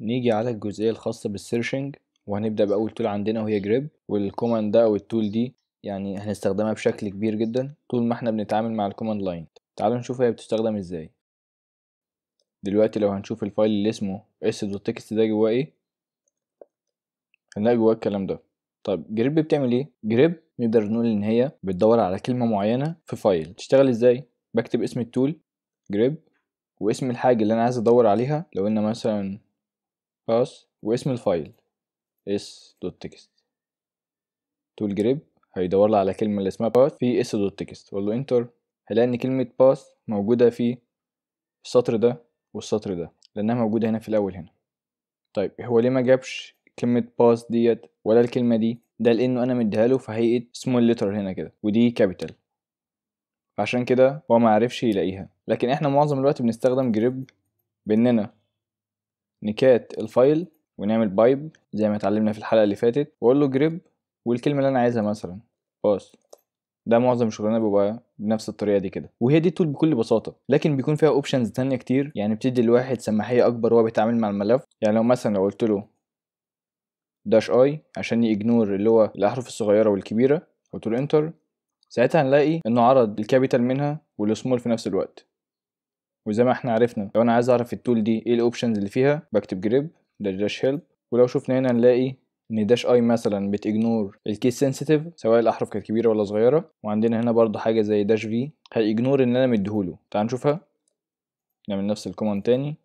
نيجي على الجزئية الخاصة بالسيرشنج وهنبدأ بأول تول عندنا وهي جريب والكوماند ده أو التول دي يعني هنستخدمها بشكل كبير جدا طول ما احنا بنتعامل مع الكوماند لاين تعالوا نشوف هي بتستخدم ازاي دلوقتي لو هنشوف الفايل اللي اسمه s.txt ده جواه ايه هنلاقي جواه الكلام ده طب جريب بتعمل ايه جريب نقدر نقول ان هي بتدور على كلمة معينة في فايل تشتغل ازاي بكتب اسم التول جريب واسم الحاجة اللي انا عايز ادور عليها لو قلنا مثلا باس واسم الفايل s.txt تول جريب هيدور لي على كلمة اللي اسمها باث في s.txt واقول له انتر هلاقي ان كلمة باث موجودة في السطر ده والسطر ده لانها موجودة هنا في الاول هنا طيب هو ليه ما جابش كلمة باث ديت ولا الكلمة دي ده لانه انا مديها له في هيئة سمول لتر هنا كده ودي كابيتال عشان كده هو ما عرفش يلاقيها لكن احنا معظم الوقت بنستخدم جريب باننا نكات الفايل ونعمل بايب زي ما اتعلمنا في الحلقة اللي فاتت واقول له جريب والكلمة اللي انا عايزها مثلا باص ده معظم شغلنا بيبقى بنفس الطريقة دي كده وهي دي التول بكل بساطة لكن بيكون فيها اوبشنز تانية كتير يعني بتدي الواحد سماحية اكبر وهو بيتعامل مع الملف يعني لو مثلا لو قلت له داش اي عشان يجنور اللي هو الاحرف الصغيرة والكبيرة قلت له انتر ساعتها هنلاقي انه عرض الكابيتال منها والسمول في نفس الوقت وزي ما احنا عرفنا لو انا عايز اعرف التول دي ايه الاوبشنز اللي فيها بكتب جريب داش هيلب ولو شفنا هنا نلاقي ان داش اي مثلا بتجنور الكيس سنسيتيف سواء الاحرف كانت كبيره ولا صغيره وعندنا هنا برضو حاجه زي داش في هيجنور ان انا مديهوله تعال نشوفها نعمل نفس الكوماند تاني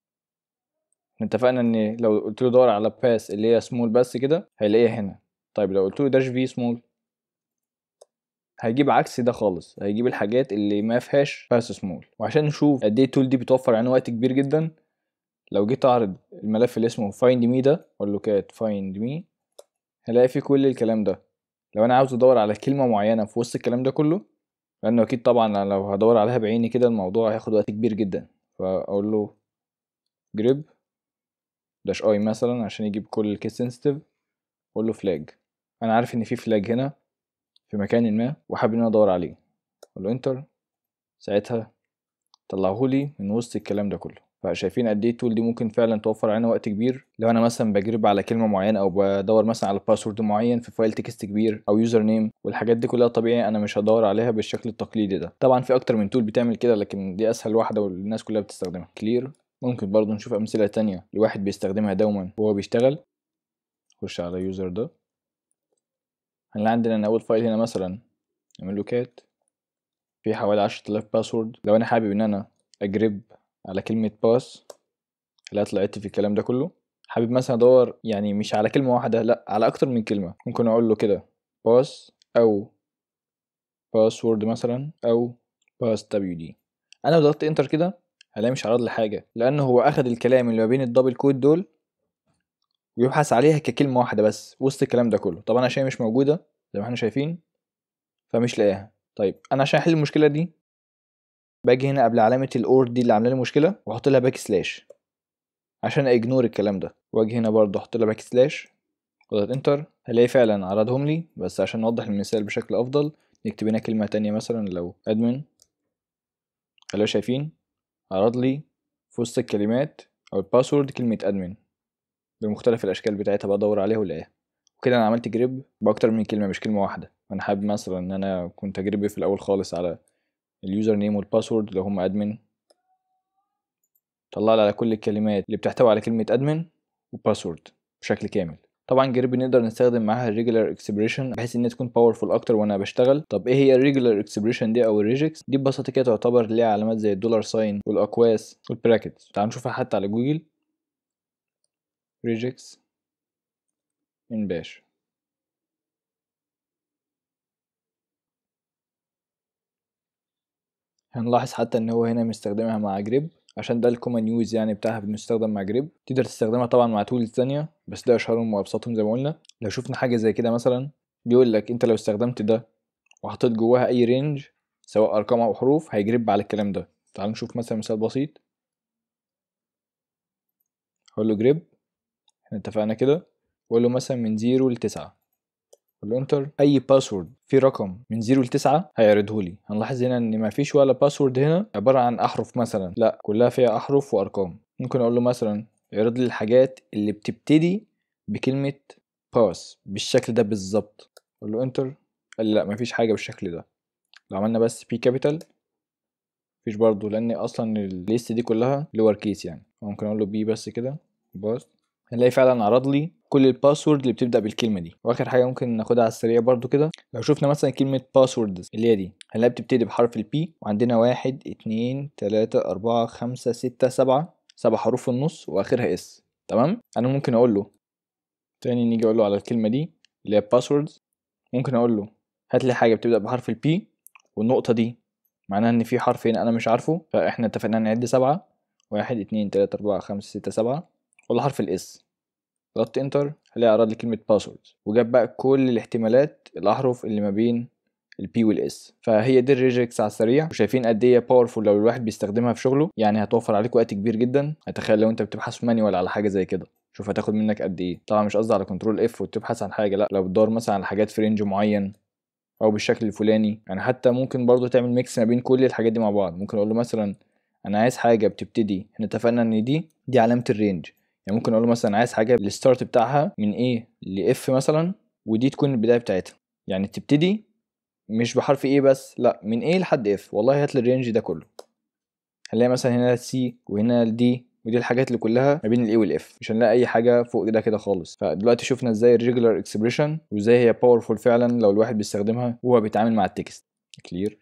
اتفقنا ان لو قلت له دور على باس اللي هي سمول بس كده هيلاقيها هنا طيب لو قلت له داش في سمول هيجيب عكس ده خالص هيجيب الحاجات اللي ما فيهاش باس سمول وعشان نشوف قد ايه التول دي بتوفر علينا وقت كبير جدا لو جيت اعرض الملف اللي اسمه find me ده اقول له كات find me هلاقي فيه كل الكلام ده لو انا عاوز ادور على كلمه معينه في وسط الكلام ده كله لانه اكيد طبعا لو هدور عليها بعيني كده الموضوع هياخد وقت كبير جدا فاقول له جريب داش اي مثلا عشان يجيب كل الكيس سنسيتيف اقول له فلاج انا عارف ان في فلاج هنا في مكان ما وحابب ان انا ادور عليه اقول له انتر ساعتها طلعهولي من وسط الكلام ده كله فشايفين قد ايه التول دي ممكن فعلا توفر علينا وقت كبير لو انا مثلا بجرب على كلمه معينه او بدور مثلا على باسورد معين في فايل تكست كبير او يوزر نيم والحاجات دي كلها طبيعي انا مش هدور عليها بالشكل التقليدي ده طبعا في اكتر من تول بتعمل كده لكن دي اسهل واحده والناس كلها بتستخدمها كلير ممكن برضو نشوف امثله تانية لواحد بيستخدمها دوما وهو بيشتغل خش على يوزر ده هنلاقي عندنا ان اول فايل هنا مثلا نعمل له كات في حوالي 10000 باسورد لو انا حابب ان انا اجرب على كلمة باس اللي طلعت في الكلام ده كله حابب مثلا ادور يعني مش على كلمة واحدة لا على اكتر من كلمة ممكن اقول له كده باس او باسورد مثلا او باس دبليو دي انا لو ضغطت انتر كده هلاقي مش عرض لي حاجة لانه هو اخد الكلام اللي ما بين الدبل كود دول ويبحث عليها ككلمة واحدة بس وسط الكلام ده كله طبعا عشان مش موجودة زي ما احنا شايفين فمش لاقيها طيب انا عشان احل المشكلة دي باجي هنا قبل علامة الاور دي اللي عاملة لي مشكلة واحط لها باك سلاش عشان اجنور الكلام ده واجي هنا برضه احط لها باك سلاش واضغط انتر هلاقي فعلا عرضهم لي بس عشان نوضح المثال بشكل افضل نكتب هنا كلمة تانية مثلا لو ادمن خلينا شايفين عرض لي في وسط الكلمات او الباسورد كلمة ادمن بمختلف الاشكال بتاعتها بدور عليها والاقيها وكده انا عملت جريب باكتر من كلمة مش كلمة واحدة انا حابب مثلا ان انا كنت اجرب في الاول خالص على اليوزر نيم والباسورد لو هم ادمن طلع لي على كل الكلمات اللي بتحتوي على كلمة ادمن وباسورد بشكل كامل طبعا جريب نقدر نستخدم معاها الريجولار اكسبريشن بحيث ان تكون باورفول اكتر وانا بشتغل طب ايه هي الريجولار اكسبريشن دي او الريجكس دي ببساطه كده تعتبر ليها علامات زي الدولار ساين والاقواس والبراكتس تعال نشوفها حتى على جوجل ريجكس ان باش هنلاحظ حتى ان هو هنا مستخدمها مع جريب عشان ده الكومن يوز يعني بتاعها بنستخدم مع جريب تقدر تستخدمها طبعا مع تولز تانية بس ده اشهرهم وابسطهم زي ما قلنا لو شفنا حاجه زي كده مثلا بيقول لك انت لو استخدمت ده وحطيت جواها اي رينج سواء ارقام او حروف هيجرب على الكلام ده تعال نشوف مثلا مثال بسيط هقول له جريب احنا اتفقنا كده واقول له مثلا من زيرو لتسعة اقول له انتر اي باسورد في رقم من 0 ل 9 هيعرضه لي هنلاحظ هنا ان ما فيش ولا باسورد هنا عباره عن احرف مثلا لا كلها فيها احرف وارقام ممكن اقول له مثلا يعرض لي الحاجات اللي بتبتدي بكلمة باس بالشكل ده بالظبط اقول له انتر قال لي لا مفيش حاجة بالشكل ده لو عملنا بس بي كابيتال مفيش برضو لان اصلا الليست دي كلها لور كيس يعني ممكن اقول له بي بس كده باس هنلاقي فعلا عرض لي كل الباسورد اللي بتبدا بالكلمه دي واخر حاجه ممكن ناخدها على السريع برضو كده لو شفنا مثلا كلمه باسورد اللي هي دي هنلاقي بتبتدي بحرف البي وعندنا واحد اتنين تلاتة أربعة خمسة ستة سبعة سبع حروف في النص واخرها اس تمام انا ممكن اقول له تاني نيجي اقول له على الكلمه دي اللي هي باسوردز ممكن اقول له هات لي حاجه بتبدا بحرف البي والنقطه دي معناها ان في حرف هنا انا مش عارفه فاحنا اتفقنا نعد سبعة واحد اتنين تلاتة أربعة خمسة ستة سبعة ولا حرف الاس ضغطت انتر هلاقي عرض لي كلمة باسورد وجاب بقى كل الاحتمالات الأحرف اللي ما بين البي والاس فهي دي الريجكس على السريع وشايفين قد ايه باورفول لو الواحد بيستخدمها في شغله يعني هتوفر عليك وقت كبير جدا هتخيل لو انت بتبحث مانيوال على حاجه زي كده شوف هتاخد منك قد ايه طبعا مش قصدي على كنترول اف وتبحث عن حاجه لا لو بتدور مثلا على حاجات في رينج معين او بالشكل الفلاني يعني حتى ممكن برضو تعمل ميكس ما بين كل الحاجات دي مع بعض ممكن اقول له مثلا انا عايز حاجه بتبتدي احنا اتفقنا ان دي دي علامه الرينج يعني ممكن اقول له مثلا عايز حاجه الستارت بتاعها من A ل F مثلا ودي تكون البدايه بتاعتها يعني تبتدي مش بحرف A بس لا من A لحد F والله هات لي الرينج ده كله هنلاقي مثلا هنا C وهنا D ودي الحاجات اللي كلها ما بين الاي والاف مش هنلاقي اي حاجه فوق ده كده خالص فدلوقتي شفنا ازاي الريجولار اكسبريشن وازاي هي باورفول فعلا لو الواحد بيستخدمها وهو بيتعامل مع التكست كلير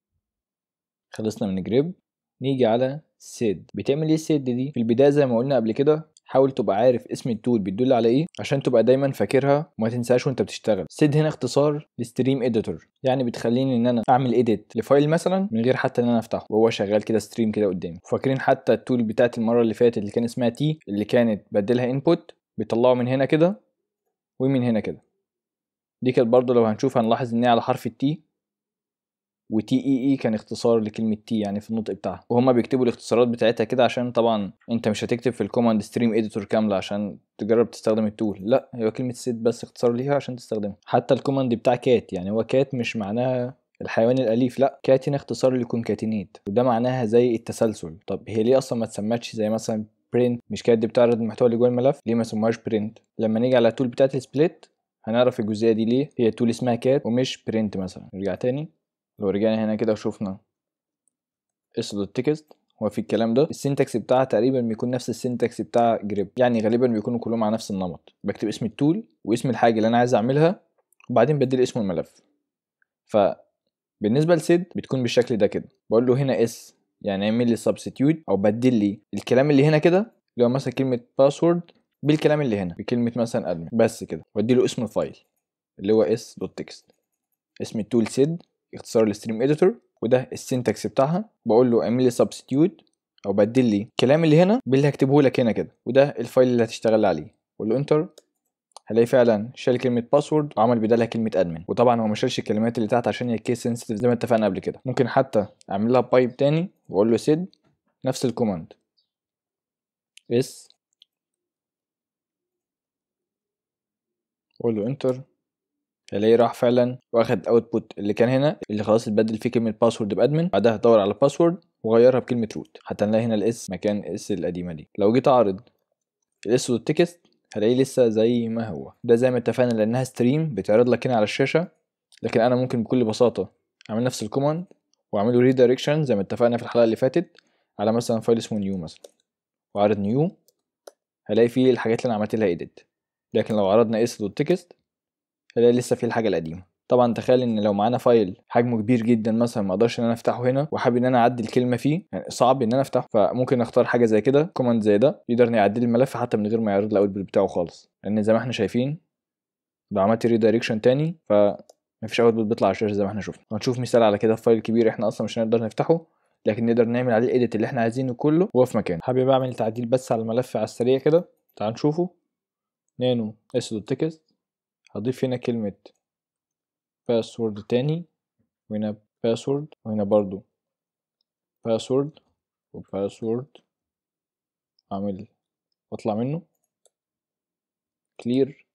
خلصنا من جريب نيجي على سيد بتعمل ايه السيد دي في البدايه زي ما قلنا قبل كده حاول تبقى عارف اسم التول بيدل على ايه عشان تبقى دايما فاكرها وما تنساش وانت بتشتغل سيد هنا اختصار لستريم اديتور يعني بتخليني ان انا اعمل اديت لفايل مثلا من غير حتى ان انا افتحه وهو شغال كده ستريم كده قدامي فاكرين حتى التول بتاعت المره اللي فاتت اللي كان اسمها تي اللي كانت بديلها انبوت بيطلعه من هنا كده ومن هنا كده دي كانت برضه لو هنشوف هنلاحظ ان هي على حرف التي وتي اي اي كان اختصار لكلمه تي يعني في النطق بتاعها وهما بيكتبوا الاختصارات بتاعتها كده عشان طبعا انت مش هتكتب في الكوماند ستريم اديتور كامله عشان تجرب تستخدم التول لا هو كلمه سيت بس اختصار ليها عشان تستخدمها حتى الكوماند بتاع كات يعني هو كات مش معناها الحيوان الاليف لا كات هنا اختصار لكونكاتينيت وده معناها زي التسلسل طب هي ليه اصلا ما تسمتش زي مثلا برنت مش كات دي بتعرض المحتوى اللي جوه الملف ليه ما سموهاش برنت لما نيجي على التول بتاعت السبليت هنعرف الجزئيه دي ليه هي تول اسمها كات ومش برنت مثلا نرجع تاني لو رجعنا هنا كده وشوفنا اس دوت تكست هو في الكلام ده السنتكس بتاعها تقريبا بيكون نفس السنتكس بتاع جريب يعني غالبا بيكونوا كلهم على نفس النمط بكتب اسم التول واسم الحاجه اللي انا عايز اعملها وبعدين بديل اسم الملف فبالنسبه لسيد بتكون بالشكل ده كده بقول له هنا اس يعني اعمل لي سبستيوت او بدل لي الكلام اللي هنا كده اللي هو مثلا كلمه باسورد بالكلام اللي هنا بكلمه مثلا ادمن بس كده وادي له اسم الفايل اللي هو اس دوت تكست اسم التول سيد اختصار الستريم اديتور وده السنتكس بتاعها بقول له اعمل لي سبستيوت او بدل لي الكلام اللي هنا باللي هكتبه لك هنا كده وده الفايل اللي هتشتغل عليه قول له انتر هلاقي فعلا شال كلمة باسورد وعمل بدالها كلمة ادمن وطبعا هو ما شالش الكلمات اللي تحت عشان هي كيس سنسيتيف زي ما اتفقنا قبل كده ممكن حتى اعمل لها بايب تاني واقول له سيد نفس الكوماند اس واقول له انتر الاقيه راح فعلا واخد اوتبوت اللي كان هنا اللي خلاص اتبدل فيه كلمه باسورد بادمن بعدها دور على باسورد وغيرها بكلمه روت حتى نلاقي هنا الاس مكان اس القديمه دي لو جيت اعرض الاس دوت تكست هلاقيه لسه زي ما هو ده زي ما اتفقنا لانها ستريم بتعرض لك هنا على الشاشه لكن انا ممكن بكل بساطه اعمل نفس الكوماند واعمله ريدايركشن زي ما اتفقنا في الحلقه اللي فاتت على مثلا فايل اسمه نيو مثلا واعرض نيو هلاقي فيه الحاجات اللي انا عملت لها ايديت لكن لو عرضنا اس دوت تكست هلاقي لسه فيه الحاجه القديمه طبعا تخيل ان لو معانا فايل حجمه كبير جدا مثلا ما اقدرش ان انا افتحه هنا وحابب ان انا اعدل الكلمه فيه يعني صعب ان انا افتحه فممكن اختار حاجه زي كده كوماند زي ده يقدر يعدل الملف حتى من غير ما يعرض الاوتبوت بتاعه خالص لان زي ما احنا شايفين لو عملت ريدايركشن تاني ف مفيش اوتبوت بيطلع على الشاشه زي ما احنا شفنا هنشوف مثال على كده في فايل كبير احنا اصلا مش هنقدر نفتحه لكن نقدر نعمل عليه الايديت اللي احنا عايزينه كله وهو في مكانه حابب اعمل تعديل بس على الملف على السريع كده تعال نشوفه نانو اس دوت تكست هضيف هنا كلمه باسورد تاني وهنا باسورد وهنا برضو باسورد وباسورد اعمل واطلع منه كلير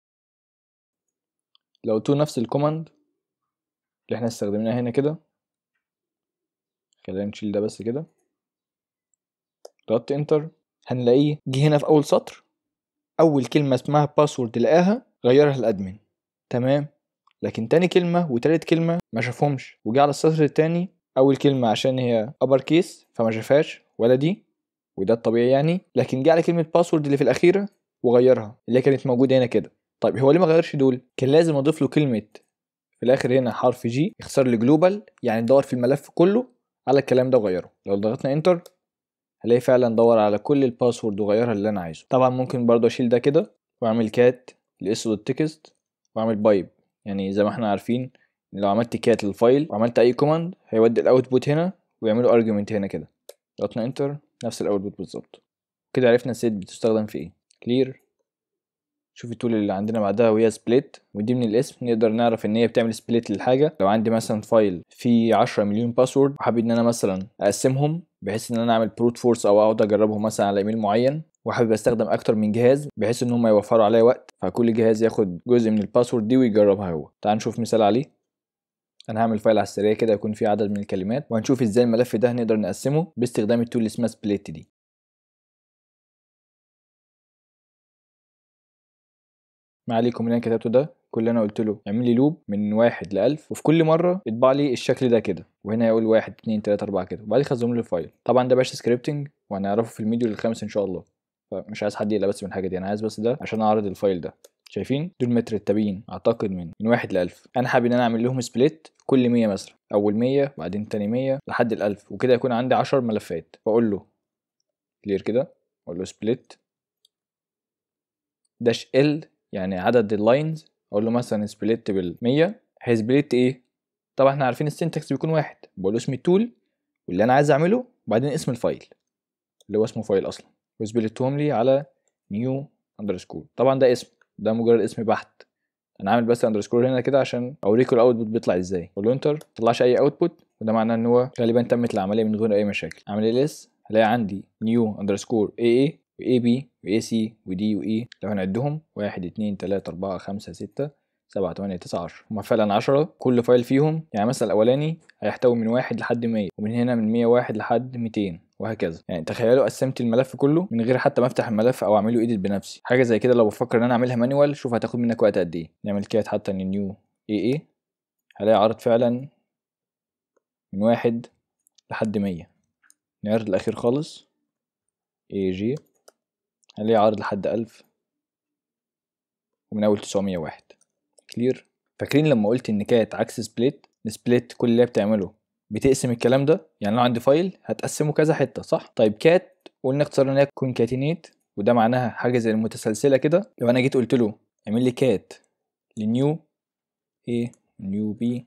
لو تو نفس الكوماند اللي احنا استخدمناه هنا كده خلينا نشيل ده بس كده ضغطت انتر هنلاقيه جه هنا في اول سطر اول كلمه اسمها باسورد لقاها غيرها الادمن تمام لكن تاني كلمه وتالت كلمه ما شافهمش وجه على السطر التاني اول كلمه عشان هي ابر كيس فما شافهاش ولا دي وده الطبيعي يعني لكن جه على كلمه باسورد اللي في الاخيره وغيرها اللي كانت موجوده هنا كده طيب هو ليه ما غيرش دول كان لازم اضيف له كلمه في الاخر هنا حرف جي يخسر لي جلوبال يعني دور في الملف كله على الكلام ده وغيره لو ضغطنا انتر هلاقي فعلا دور على كل الباسورد وغيرها اللي انا عايزه طبعا ممكن برضه اشيل ده كده واعمل كات لاس دوت تكست واعمل بايب يعني زي ما احنا عارفين لو عملت كات للفايل وعملت اي كوماند هيودي الاوتبوت هنا ويعملوا ارجيومنت هنا كده ضغطنا انتر نفس الاوتبوت بالظبط كده عرفنا السيت بتستخدم في ايه كلير شوف التول اللي عندنا بعدها وهي سبليت ودي من الاسم نقدر نعرف ان هي بتعمل سبليت للحاجه لو عندي مثلا فايل فيه 10 مليون باسورد وحابب ان انا مثلا اقسمهم بحيث ان انا اعمل بروت فورس او اقعد اجربهم مثلا على ايميل معين وحابب استخدم اكتر من جهاز بحيث ان هم يوفروا عليا وقت فكل جهاز ياخد جزء من الباسورد دي ويجربها هو تعال نشوف مثال عليه انا هعمل فايل على السريع كده يكون فيه عدد من الكلمات وهنشوف ازاي الملف ده هنقدر نقسمه باستخدام التول اللي اسمها سبليت دي ما عليكم اللي انا كتبته ده كل اللي انا قلت له اعمل لي لوب من واحد لألف وفي كل مرة اطبع لي الشكل ده كده وهنا يقول واحد اتنين تلاتة أربعة كده وبعدين خزنهم لي الفايل طبعا ده باش سكريبتنج وهنعرفه في الميديو الخامس إن شاء الله فمش عايز حد يقلق بس من الحاجة دي أنا عايز بس ده عشان أعرض الفايل ده شايفين دول مترتبين أعتقد من من واحد لألف أنا حابب إن أنا أعمل لهم سبليت كل مية مثلا أول مية بعدين تاني مية لحد الألف وكده يكون عندي عشر ملفات فأقول له كلير كده أقول له سبليت داش ال يعني عدد اللاينز اقول له مثلا سبليت بال100 هيسبليت ايه طبعا احنا عارفين السنتكس بيكون واحد بقول له اسم التول واللي انا عايز اعمله وبعدين اسم الفايل اللي هو اسمه فايل اصلا وسبليتهم لي على نيو اندرسكور طبعا ده اسم ده مجرد اسم بحت انا عامل بس اندرسكور هنا كده عشان اوريكم الاوتبوت بيطلع ازاي اقول له انتر ما طلعش اي اوتبوت وده معناه ان هو غالبا تمت العمليه من غير اي مشاكل اعمل ال اس هلاقي عندي نيو اندرسكور اي اي واي بي واي سي ودي واي لو هنعدهم واحد اتنين تلاتة أربعة خمسة ستة سبعة تمانية تسعة عشرة هما فعلا عشرة كل فايل فيهم يعني مثلا الأولاني هيحتوي من واحد لحد مية ومن هنا من مية واحد لحد ميتين وهكذا يعني تخيلوا قسمت الملف كله من غير حتى ما افتح الملف او اعمله ايديت بنفسي حاجه زي كده لو بفكر ان انا اعملها مانوال شوف هتاخد منك وقت قد ايه نعمل كات حتى ان نيو اي اي هلاقي عرض فعلا من واحد لحد مية نعرض الاخير خالص اي جي هنلاقي عرض لحد ألف ومن أول تسعمية واحد كلير فاكرين لما قلت إن كانت عكس سبليت سبليت كل اللي هي بتعمله بتقسم الكلام ده يعني لو عندي فايل هتقسمه كذا حتة صح طيب كات قلنا اختصار ان هي كونكاتينيت وده معناها حاجة زي المتسلسلة كده لو أنا جيت قلت له اعمل لي كات لنيو ايه نيو بي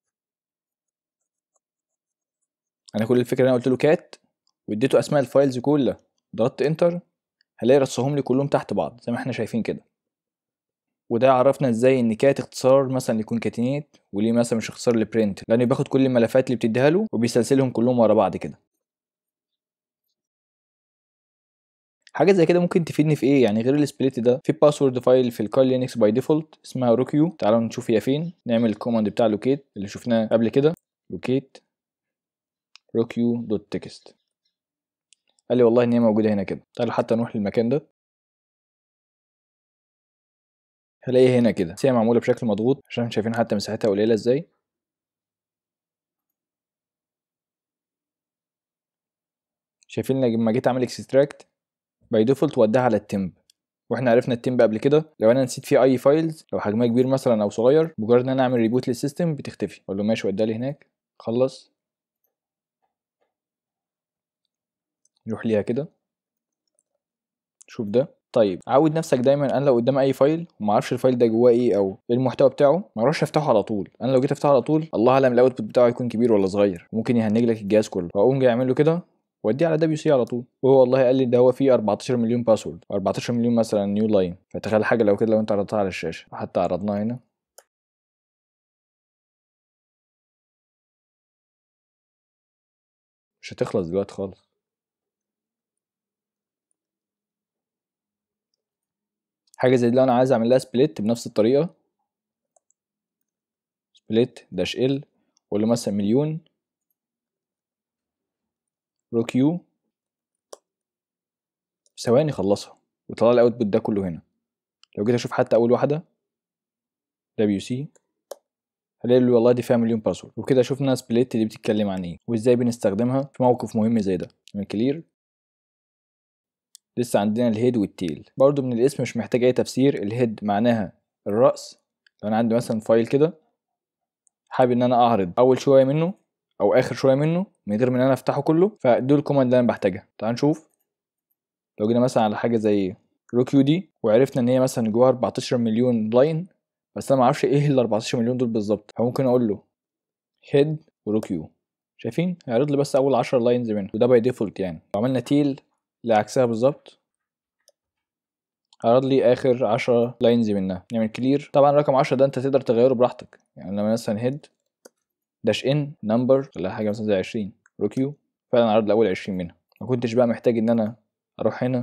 انا كل الفكره انا قلت له كات واديته اسماء الفايلز كلها ضغطت انتر هلاقي رصهم لي كلهم تحت بعض زي ما احنا شايفين كده وده عرفنا ازاي ان كات اختصار مثلا لكونكاتينيت وليه مثلا مش اختصار لبرنت لانه بياخد كل الملفات اللي بتديها له وبيسلسلهم كلهم ورا بعض كده حاجه زي كده ممكن تفيدني في ايه يعني غير السبليت ده في باسورد فايل في الكال لينكس باي ديفولت اسمها روكيو تعالوا نشوف هي فين نعمل الكوماند بتاع لوكيت اللي شفناه قبل كده لوكيت روكيو دوت تكست قال لي والله ان هي موجوده هنا كده تعالوا حتى نروح للمكان ده هلاقيها هنا كده بس هي معموله بشكل مضغوط عشان شايفين حتى مساحتها قليله ازاي شايفين لما جيت اعمل اكستراكت باي ديفولت وداها على التمب واحنا عرفنا التمب قبل كده لو انا نسيت فيه اي فايلز لو حجمها كبير مثلا او صغير مجرد ان انا اعمل ريبوت للسيستم بتختفي اقول له ماشي وديها لي هناك خلص نروح ليها كده شوف ده طيب عود نفسك دايما انا لو قدام اي فايل وما اعرفش الفايل ده جواه ايه او ايه المحتوى بتاعه ما اروحش افتحه على طول انا لو جيت افتحه على طول الله اعلم الاوتبوت بتاعه هيكون كبير ولا صغير ممكن يهنج لك الجهاز كله فاقوم جاي اعمل له كده واديه على دبليو سي على طول وهو والله قال لي ده هو فيه 14 مليون باسورد 14 مليون مثلا نيو لاين فتخيل حاجه لو كده لو انت عرضتها على الشاشه حتى عرضناها هنا مش هتخلص دلوقتي خالص حاجه زي دي لو انا عايز اعمل لها سبليت بنفس الطريقه سبليت داش ال واقول له مثلا مليون رو كيو في ثواني خلصها وطلع لي الاوتبوت ده كله هنا لو جيت اشوف حتى اول واحده دبليو سي هلاقي له والله دي فيها مليون باسورد وكده شفنا سبليت دي بتتكلم عن ايه وازاي بنستخدمها في موقف مهم زي ده من كلير لسه عندنا الهيد والتيل برضو من الاسم مش محتاج اي تفسير الهيد معناها الرأس لو انا عندي مثلا فايل كده حابب ان انا اعرض اول شويه منه او اخر شويه منه من غير ما ان انا افتحه كله فدول الكوماند اللي انا بحتاجها تعال نشوف لو جينا مثلا على حاجه زي روكيو دي وعرفنا ان هي مثلا جواها 14 مليون لاين بس انا ما اعرفش ايه ال 14 مليون دول بالظبط فممكن اقول له هيد وروكيو شايفين هيعرض لي بس اول 10 لاينز منه وده باي ديفولت يعني لو عملنا تيل اللي عكسها بالظبط عرض لي اخر 10 لاينز منها نعمل كلير طبعا رقم 10 ده انت تقدر تغيره براحتك يعني لما مثلا هيد داش ان نمبر ولا حاجه مثلا زي 20 روكيو فعلا عرض لي اول 20 منها ما كنتش بقى محتاج ان انا اروح هنا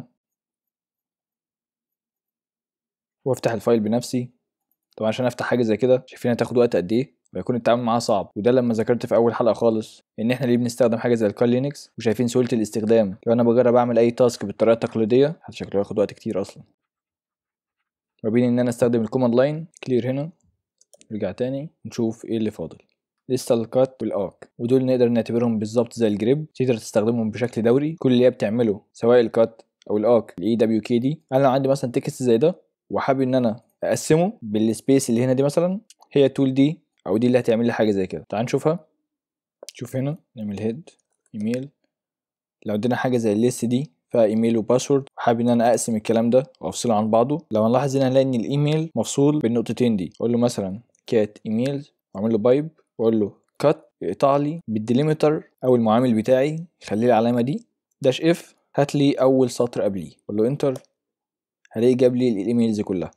وافتح الفايل بنفسي طبعا عشان افتح حاجه زي كده شايفين هتاخد وقت قد ايه ويكون التعامل معاها صعب وده لما ذكرت في اول حلقه خالص ان احنا ليه بنستخدم حاجه زي الكال لينكس وشايفين سهوله الاستخدام لو انا بجرب اعمل اي تاسك بالطريقه التقليديه حتى شكله هياخد وقت كتير اصلا ما بين ان انا استخدم الكوماند لاين كلير هنا نرجع تاني نشوف ايه اللي فاضل لسه الكات والارك ودول نقدر نعتبرهم بالظبط زي الجريب تقدر تستخدمهم بشكل دوري كل اللي هي بتعمله سواء الكات او الارك الاي دبليو كي دي انا لو عندي مثلا تكست زي ده وحابب ان انا اقسمه بالسبيس اللي هنا دي مثلا هي التول دي او دي اللي هتعمل لي حاجه زي كده تعال نشوفها شوف هنا نعمل هيد ايميل لو عندنا حاجه زي الليست دي فيها ايميل وباسورد وحابب ان انا اقسم الكلام ده وافصله عن بعضه لو نلاحظ هنا هنلاقي ان الايميل مفصول بالنقطتين دي اقول له مثلا كات ايميل واعمل له بايب واقول له كات يقطع لي بالديليمتر او المعامل بتاعي يخلي لي العلامه دي داش اف هات لي اول سطر قبليه اقول له انتر هلاقي جاب لي الايميلز كلها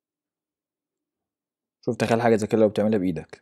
شوف تخيل حاجه زي كده لو بتعملها بايدك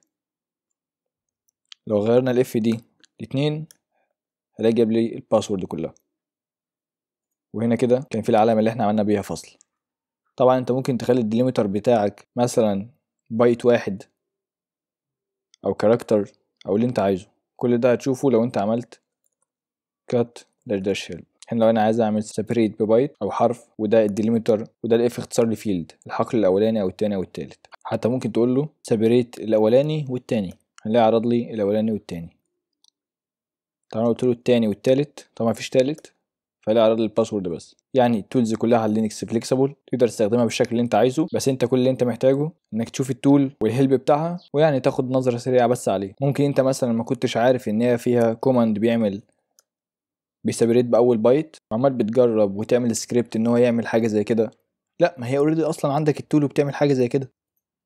لو غيرنا الاف دي لاتنين هلاقي جاب لي الباسورد كلها وهنا كده كان في العلامه اللي احنا عملنا بيها فصل طبعا انت ممكن تخلي الديليمتر بتاعك مثلا بايت واحد او كاركتر او اللي انت عايزه كل ده هتشوفه لو انت عملت كات داش داش هيلب هنا لو انا عايز اعمل سيبريت ببايت او حرف وده الديليمتر وده الاف اختصار لفيلد الحقل الاولاني او التاني او التالت حتى ممكن تقول له سيبريت الاولاني والتاني هنلاقي عرض لي الاولاني والتاني طبعا قلت له التاني والتالت طبعا مفيش تالت فهلاقي عرض لي الباسورد بس يعني التولز كلها على لينكس فليكسبل تقدر تستخدمها بالشكل اللي انت عايزه بس انت كل اللي انت محتاجه انك تشوف التول والهيلب بتاعها ويعني تاخد نظره سريعه بس عليه ممكن انت مثلا ما كنتش عارف ان هي فيها كوماند بيعمل بيسابريت باول بايت وعمال بتجرب وتعمل سكريبت ان هو يعمل حاجه زي كده لا ما هي اوريدي اصلا عندك التول وبتعمل حاجه زي كده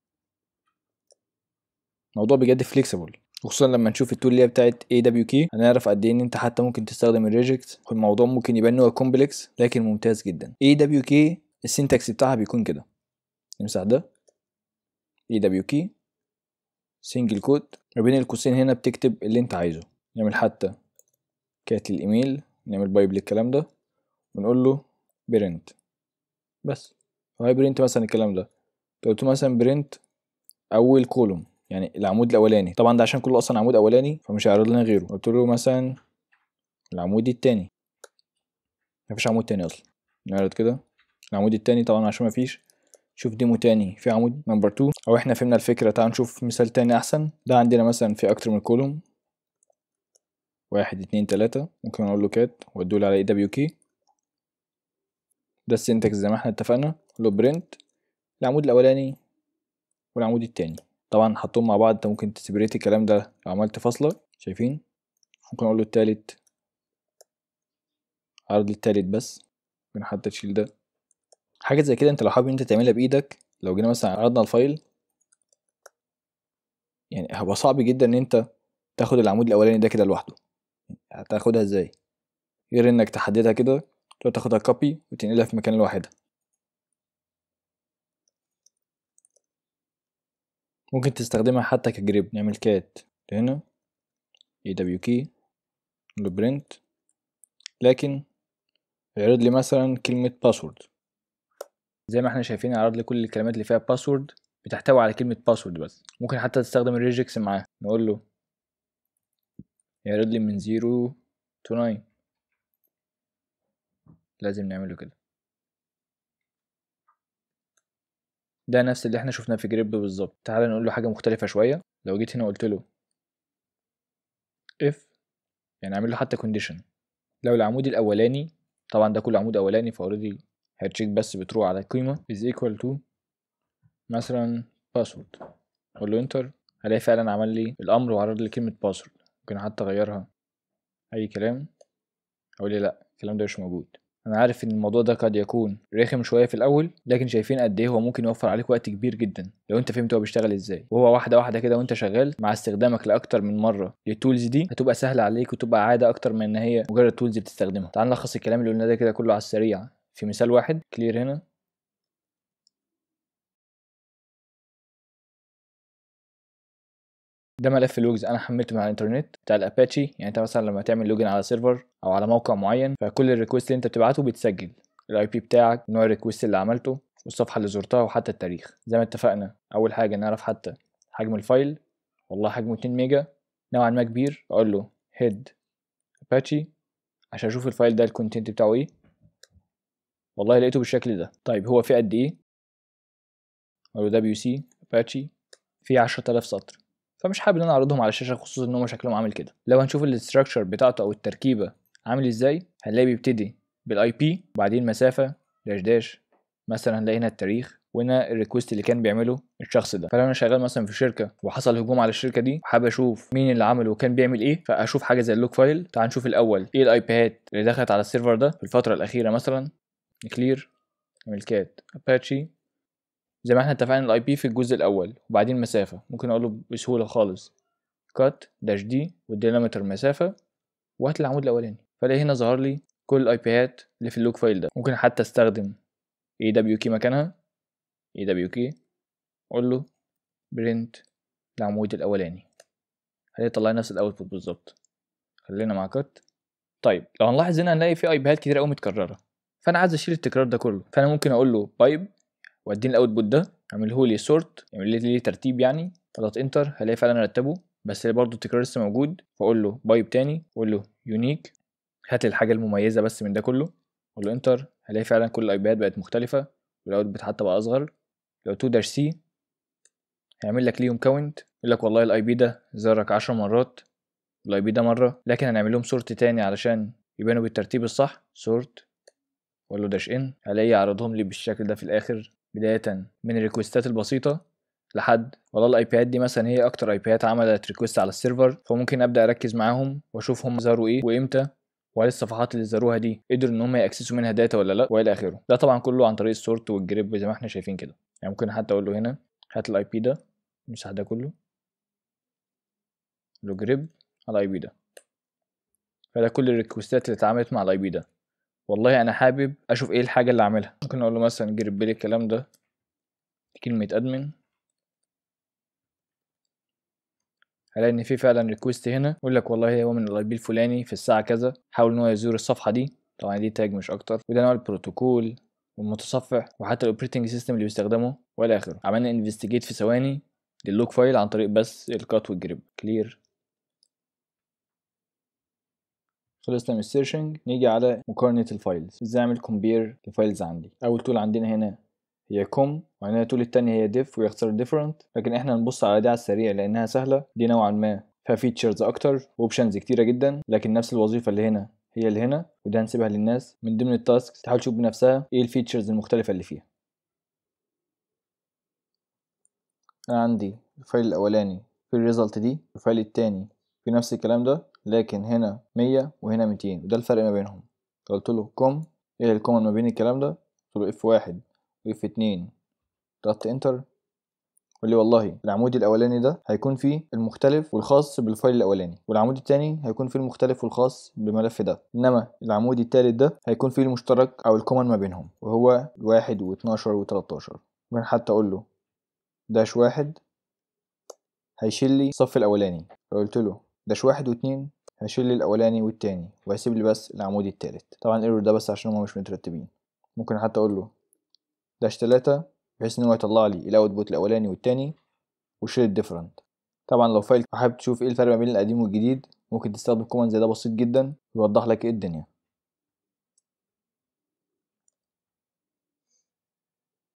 الموضوع بجد فليكسبل وخصوصا لما نشوف التول اللي هي بتاعت AWK هنعرف قد ايه ان انت حتى ممكن تستخدم الريجكت والموضوع ممكن يبان ان هو كومبلكس لكن ممتاز جدا AWK السنتكس بتاعها بيكون كده نمسح ده AWK سنجل كود ما بين القوسين هنا بتكتب اللي انت عايزه نعمل حتى كات الايميل نعمل بايب للكلام ده ونقول له برنت بس هو برنت مثلا الكلام ده قلت له مثلا برنت اول كولوم يعني العمود الاولاني طبعا ده عشان كله اصلا عمود اولاني فمش هيعرض لنا غيره قلت له مثلا العمود التاني مفيش عمود تاني اصلا نعرض كده العمود التاني طبعا عشان مفيش شوف ديمو تاني في عمود نمبر 2 او احنا فهمنا الفكره تعال نشوف مثال تاني احسن ده عندنا مثلا في اكتر من كولوم واحد اتنين تلاتة ممكن اقول له كات وادوله على اي دبليو كي ده السنتكس زي ما احنا اتفقنا له برنت العمود الاولاني والعمود التاني طبعا حطهم مع بعض انت ممكن تسبريت الكلام ده لو عملت فاصلة شايفين ممكن اقول له التالت عرض التالت بس ممكن حتى تشيل ده حاجة زي كده انت لو حابب انت تعملها بايدك لو جينا مثلا عرضنا الفايل يعني هيبقى صعب جدا ان انت تاخد العمود الاولاني ده كده لوحده هتاخدها ازاي غير انك تحددها كده تقدر تاخدها كوبي وتنقلها في مكان لوحدها ممكن تستخدمها حتى كجريب نعمل كات هنا اي دبليو كي له برنت لكن يعرض لي مثلا كلمة باسورد زي ما احنا شايفين عرض لي كل الكلمات اللي فيها باسورد بتحتوي على كلمة باسورد بس ممكن حتى تستخدم الريجكس معاه نقول له يعرض لي من زيرو تو ناين لازم نعمله كده ده نفس اللي احنا شفناه في جريب بالظبط تعال نقول له حاجه مختلفه شويه لو جيت هنا قلت له if يعني اعمل له حتى condition لو العمود الاولاني طبعا ده كله عمود اولاني فاوريدي هتشيك بس بتروح على القيمه is equal to مثلا password اقول له انتر هلاقي فعلا عمل لي الامر وعرض لي كلمه password ممكن حتى اغيرها اي كلام اقول لي لا الكلام ده مش موجود انا عارف ان الموضوع ده قد يكون رخم شويه في الاول لكن شايفين قد ايه هو ممكن يوفر عليك وقت كبير جدا لو انت فهمت هو بيشتغل ازاي وهو واحده واحده كده وانت شغال مع استخدامك لاكتر من مره للتولز دي هتبقى سهله عليك وتبقى عاده اكتر من ان هي مجرد تولز بتستخدمها تعال نلخص الكلام اللي قلناه ده كده كله على السريع في مثال واحد كلير هنا ده ملف لوجز انا حملته من على الانترنت بتاع الاباتشي يعني انت مثلا لما تعمل لوجن على سيرفر او على موقع معين فكل الريكوست اللي انت بتبعته بيتسجل الاي بي بتاعك نوع الريكوست اللي عملته والصفحه اللي زرتها وحتى التاريخ زي ما اتفقنا اول حاجه نعرف حتى حجم الفايل والله حجمه 2 ميجا نوعا ما كبير اقول له هيد اباتشي عشان اشوف الفايل ده الكونتنت بتاعه ايه والله لقيته بالشكل ده طيب هو فيه قد ايه اقول له دبليو سي اباتشي فيه 10000 سطر فمش حابب ان انا اعرضهم على الشاشه خصوصا ان هم شكلهم عامل كده لو هنشوف الاستراكشر بتاعته او التركيبه عامل ازاي هنلاقي بيبتدي بالاي بي وبعدين مسافه داش داش مثلا هنلاقي هنا التاريخ وهنا الريكوست اللي كان بيعمله الشخص ده فلو انا شغال مثلا في شركه وحصل هجوم على الشركه دي وحابب اشوف مين اللي عمله وكان بيعمل ايه فاشوف حاجه زي اللوك فايل تعال نشوف الاول ايه الاي بيات اللي دخلت على السيرفر ده في الفتره الاخيره مثلا كلير نعمل كات اباتشي زي ما احنا اتفقنا الاي بي في الجزء الاول وبعدين مسافه ممكن اقول له بسهوله خالص كات داش دي والدينامتر مسافه وهات العمود الاولاني فلاقي هنا ظهر لي كل الاي بيات اللي في اللوك فايل ده ممكن حتى استخدم اي دبليو كي مكانها اي دبليو كي اقول له برنت العمود الاولاني هيطلع نفس الاوتبوت بالظبط خلينا مع كات طيب لو هنلاحظ هنا هنلاقي في اي بيات كتير قوي متكرره فانا عايز اشيل التكرار ده كله فانا ممكن اقول له بايب واديني الاوتبوت ده اعمله لي سورت يعمل لي ترتيب يعني اضغط انتر هلاقي فعلا رتبه بس برضه التكرار لسه موجود فاقول له بايب تاني واقول له يونيك هات لي الحاجه المميزه بس من ده كله اقول له انتر هلاقي فعلا كل الايبيات بقت مختلفه والاوتبوت حتى بقى اصغر لو 2 داش سي هيعمل لك ليهم كاونت يقول لك والله الاي بي ده زرك 10 مرات الاي بي ده مره لكن هنعمل لهم سورت تاني علشان يبانوا بالترتيب الصح سورت واقول له داش ان هلاقيه يعرضهم لي بالشكل ده في الاخر بداية من الريكوستات البسيطة لحد والله الاي بيات دي مثلا هي اكتر اي بيات عملت ريكوست على السيرفر فممكن ابدا اركز معاهم واشوف هم زاروا ايه وامتى وهل الصفحات اللي زاروها دي قدروا ان هم ياكسسوا منها داتا ولا لا والى اخره ده طبعا كله عن طريق السورت والجريب زي ما احنا شايفين كده يعني ممكن حتى اقول له هنا هات الاي بي ده المساحه ده كله له جريب على الاي بي ده فده كل الريكوستات اللي اتعملت مع الاي بي ده والله انا حابب اشوف ايه الحاجه اللي اعملها ممكن اقول له مثلا جرب لي الكلام ده كلمه ادمن هلاقي ان في فعلا ريكوست هنا يقول لك والله هو من الاي بي الفلاني في الساعه كذا حاول ان هو يزور الصفحه دي طبعا دي تاج مش اكتر وده نوع البروتوكول والمتصفح وحتى الاوبريتنج سيستم اللي بيستخدمه والى اخره عملنا انفستيجيت في ثواني للوك فايل عن طريق بس الكات والجريب كلير خلصنا من السيرشنج نيجي على مقارنة الفايلز ازاي اعمل كومبير لفايلز عندي اول تول عندنا هنا هي كوم وعندنا التول التانية هي ديف ويختار ديفرنت لكن احنا نبص على دي على السريع لانها سهلة دي نوعا ما فيها فيتشرز اكتر واوبشنز كتيرة جدا لكن نفس الوظيفة اللي هنا هي اللي هنا وده هنسيبها للناس من ضمن التاسكس تحاول تشوف بنفسها ايه الفيتشرز المختلفة اللي فيها انا عندي الفايل الاولاني في الريزلت دي الفايل التاني في نفس الكلام ده لكن هنا مية وهنا ميتين وده الفرق ما بينهم قلت له كوم ايه الكومن ما بين الكلام ده قلت له اف واحد واف اتنين ضغطت انتر قال لي والله العمود الاولاني ده هيكون فيه المختلف والخاص بالفايل الاولاني والعمود التاني هيكون فيه المختلف والخاص بالملف ده انما العمود التالت ده هيكون فيه المشترك او الكومن ما بينهم وهو واحد واتناشر وتلاتاشر ممكن حتى اقول له داش واحد هيشيل لي الصف الاولاني فقلت له داش واحد واتنين هيشيل لي الاولاني والتاني وهيسيب لي بس العمود التالت طبعا الايرور ده بس عشان هما مش مترتبين ممكن حتى اقول له داش تلاتة بحيث ان هو يطلع لي الاوتبوت الاولاني والتاني وشيل الديفرنت طبعا لو فايل حابب تشوف ايه الفرق ما بين القديم والجديد ممكن تستخدم كوماند زي ده بسيط جدا يوضح لك ايه الدنيا